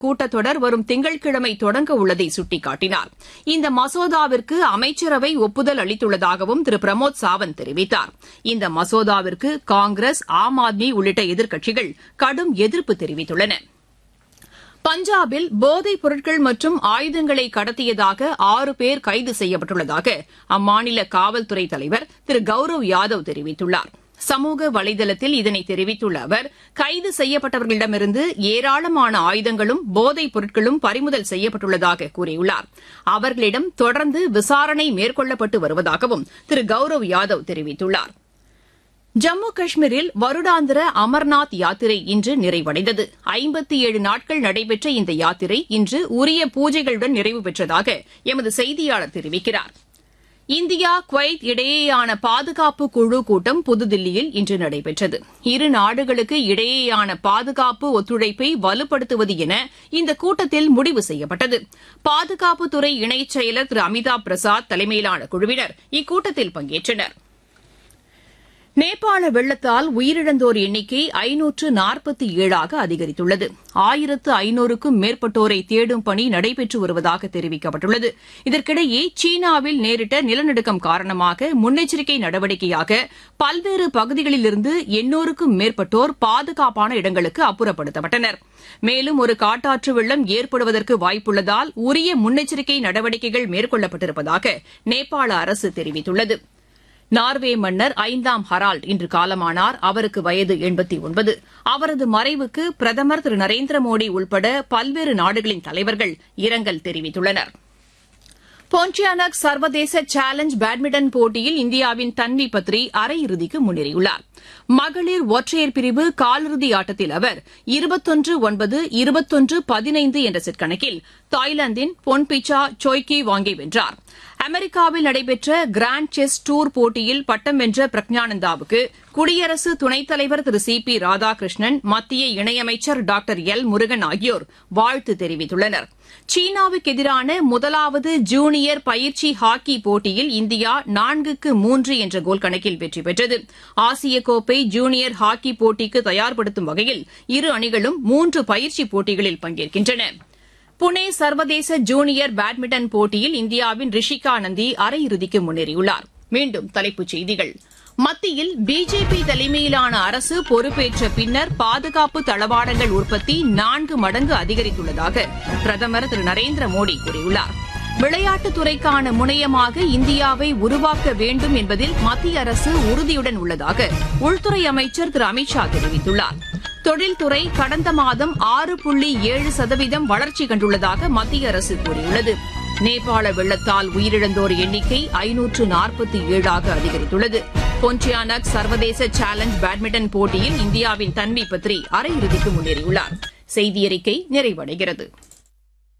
கூட்டத்தொடர் வரும் திங்கட்கிழமை தொடங்க உள்ளதை சுட்டிக்காட்டினார் இந்த மசோதாவிற்கு அமைச்சரவை ஒப்புதல் அளித்துள்ளதாகவும் திரு பிரமோத் சாவந்த் தெரிவித்தார் இந்த மசோதாவிற்கு காங்கிரஸ் ஆம் ஆத்மி உள்ளிட்ட எதிர்க்கட்சிகள் கடும் எதிர்ப்பு தெரிவித்துள்ளன பஞ்சாபில் போதைப் பொருட்கள் மற்றும் ஆயுதங்களை கடத்தியதாக ஆறு பேர் கைது செய்யப்பட்டுள்ளதாக அம்மாநில காவல்துறை தலைவர் திரு கௌரவ் யாதவ் தெரிவித்துள்ளார் சமூக வலைதளத்தில் இதனை தெரிவித்துள்ள அவர் கைது செய்யப்பட்டவர்களிடமிருந்து ஏராளமான ஆயுதங்களும் போதைப் பொருட்களும் பறிமுதல் செய்யப்பட்டுள்ளதாக கூறியுள்ளார் அவர்களிடம் தொடர்ந்து விசாரணை மேற்கொள்ளப்பட்டு வருவதாகவும் திரு கௌரவ் யாதவ் தெரிவித்துள்ளார் ஜம்மு காஷ்மீரில் வருடாந்திர அமர்நாத் யாத்திரை இன்று நிறைவடைந்தது ஐம்பத்தி ஏழு நாட்கள் நடைபெற்ற இந்த யாத்திரை இன்று உரிய பூஜைகளுடன் நிறைவு பெற்றதாக எமது செய்தியாளர் தெரிவிக்கிறார் இந்தியா குவைத் இடையேயான பாதுகாப்பு குழு கூட்டம் புதுதில்லியில் இன்று நடைபெற்றது இரு நாடுகளுக்கு இடையேயான பாதுகாப்பு ஒத்துழைப்பை வலுப்படுத்துவது என இந்த கூட்டத்தில் முடிவு செய்யப்பட்டது பாதுகாப்புத்துறை இணைச் செயலர் திரு அமிதாப் பிரசாத் தலைமையிலான குழுவினர் இக்கூட்டத்தில் பங்கேற்றனர் நேபாள வெள்ளத்தால் உயிரிழந்தோர் எண்ணிக்கை ஐநூற்று நாற்பத்தி ஏழாக அதிகரித்துள்ளது ஆயிரத்து ஐநூறுக்கும் மேற்பட்டோரை தேடும் பணி நடைபெற்று வருவதாக தெரிவிக்கப்பட்டுள்ளது இதற்கிடையே சீனாவில் நேரிட்ட நிலநடுக்கம் காரணமாக முன்னெச்சரிக்கை நடவடிக்கையாக பல்வேறு பகுதிகளிலிருந்து எண்ணூறுக்கும் மேற்பட்டோர் பாதுகாப்பான இடங்களுக்கு அப்புறப்படுத்தப்பட்டனர் மேலும் ஒரு காட்டாற்று வெள்ளம் ஏற்படுவதற்கு வாய்ப்புள்ளதால் உரிய முன்னெச்சரிக்கை நடவடிக்கைகள் மேற்கொள்ளப்பட்டிருப்பதாக நேபாள அரசு தெரிவித்துள்ளது நார்வே மன்னர் ஐந்தாம் ஹரால்ட் இன்று காலமானார் அவருக்கு வயது எண்பத்தி ஒன்பது அவரது மறைவுக்கு பிரதமர் திரு நரேந்திர மோடி உள்பட பல்வேறு நாடுகளின் தலைவர்கள் இரங்கல் தெரிவித்துள்ளனர் போன்டியானக் சர்வதேச சேலஞ்ச் பேட்மிண்டன் போட்டியில் இந்தியாவின் தன்வி பத்ரி அரையிறுதிக்கு முன்னேறியுள்ளார் மகளிர் ஒற்றையர் பிரிவு காலிறுதி ஆட்டத்தில் அவர் இருபத்தொன்று ஒன்பது இருபத்தொன்று பதினைந்து என்ற செட் கணக்கில் தாய்லாந்தின் பொன்பிச்சா சோய்கி வாங்கி வென்றார் அமெரிக்காவில் நடைபெற்ற கிராண்ட் செஸ் டூர் போட்டியில் பட்டம் வென்ற பிரக்ஞானந்தாவுக்கு குடியரசு துணைத் தலைவர் திரு சி பி ராதாகிருஷ்ணன் மத்திய இணையமைச்சர் டாக்டர் எல் முருகன் ஆகியோர் வாழ்த்து தெரிவித்துள்ளனர் சீனாவுக்கு எதிரான முதலாவது ஜூனியர் பயிற்சி ஹாக்கி போட்டியில் இந்தியா நான்குக்கு மூன்று என்ற கோல் கணக்கில் வெற்றி பெற்றது ஆசிய கோப்பை ஜூனியர் ஹாக்கி போட்டிக்கு தயார்படுத்தும் வகையில் இரு அணிகளும் மூன்று பயிற்சி போட்டிகளில் பங்கேற்கின்றன புனே சர்வதேச ஜூனியர் பேட்மிண்டன் போட்டியில் இந்தியாவின் ரிஷிகா நந்தி அரையிறுதிக்கு முன்னேறியுள்ளார் மீண்டும் தலைப்புச் செய்திகள் மத்தியில் பிஜேபி தலைமையிலான அரசு பொறுப்பேற்ற பின்னர் பாதுகாப்பு தளவாடங்கள் உற்பத்தி நான்கு மடங்கு அதிகரித்துள்ளதாக பிரதமர் திரு நரேந்திர மோடி கூறியுள்ளார் விளையாட்டுத் துறைக்கான முனையமாக இந்தியாவை உருவாக்க வேண்டும் என்பதில் மத்திய அரசு உறுதியுடன் உள்ளதாக உள்துறை அமைச்சர் திரு அமித் ஷா தெரிவித்துள்ளார் தொழில்துறை கடந்த மாதம் ஆறு புள்ளி ஏழு சதவீதம் வளர்ச்சி கண்டுள்ளதாக மத்திய அரசு கூறியுள்ளது நேபாள வெள்ளத்தால் உயிரிழந்தோர் எண்ணிக்கை ஐநூற்று நாற்பத்தி ஏழாக அதிகரித்துள்ளது பொன்டியானக் சர்வதேச சேலஞ்ச் பேட்மிண்டன் போட்டியில் இந்தியாவின் தன்வி பத்ரி அரையிறுதிக்கு முன்னேறியுள்ளார் செய்தியறிக்கை நிறைவடைகிறது